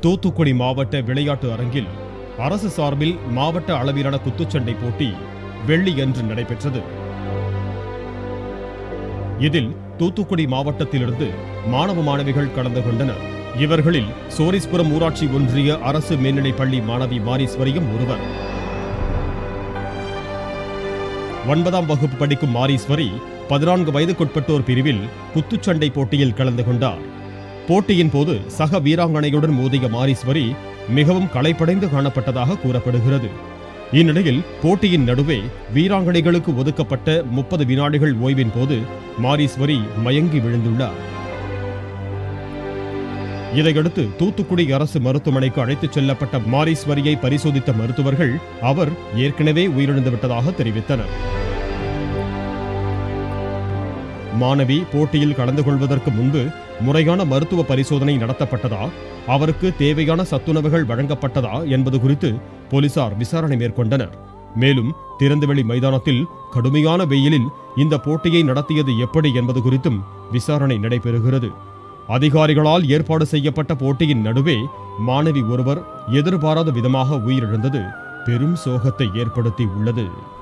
தூத்துக்குடி மாவட்ட விளையாட்டு அரங்கில் அரசு சார்பில் மாவட்ட அளவிலான குத்துச்சண்டை போட்டி வெள்ளியன்று நடைபெற்றது இதில் தூத்துக்குடி மாவட்டத்திலிருந்து மாணவ மாணவிகள் கலந்து கொண்டனர் இவர்களில் சோரிஸ்புரம் ஊராட்சி ஒன்றிய அரசு மேல்நிலைப் பள்ளி மாணவி மாரீஸ்வரியும் ஒருவர் ஒன்பதாம் வகுப்பு படிக்கும் மாரீஸ்வரி பதினான்கு வயதுக்குட்பட்டோர் பிரிவில் குத்துச்சண்டை போட்டியில் கலந்து கொண்டார் போட்டியின் போது சக வீராங்கனையுடன் மோதிய மாரீஸ்வரி மிகவும் களைப்படைந்து காணப்பட்டதாக கூறப்படுகிறது இந்நிலையில் போட்டியின் நடுவே வீராங்கனைகளுக்கு ஒதுக்கப்பட்ட முப்பது வினாடிகள் ஓய்வின் போது மாரீஸ்வரி மயங்கி விழுந்துள்ளார் இதையடுத்து தூத்துக்குடி அரசு மருத்துவமனைக்கு அழைத்துச் செல்லப்பட்ட மாரீஸ்வரியை பரிசோதித்த மருத்துவர்கள் அவர் ஏற்கனவே உயிரிழந்து விட்டதாக தெரிவித்தனர் மாணவி போட்டியில் கலந்து கொள்வதற்கு முன்பு முறையான மருத்துவ பரிசோதனை நடத்தப்பட்டதா அவருக்கு தேவையான சத்துணவுகள் வழங்கப்பட்டதா என்பது குறித்து போலீசார் விசாரணை மேற்கொண்டனர் மேலும் திறந்தவெளி மைதானத்தில் கடுமையான வெயிலில் இந்த போட்டியை நடத்தியது எப்படி என்பது குறித்தும் விசாரணை நடைபெறுகிறது அதிகாரிகளால் ஏற்பாடு செய்யப்பட்ட போட்டியின் நடுவே மாணவி ஒருவர் எதிர்பாராத விதமாக உயிரிழந்தது பெரும் சோகத்தை ஏற்படுத்தி உள்ளது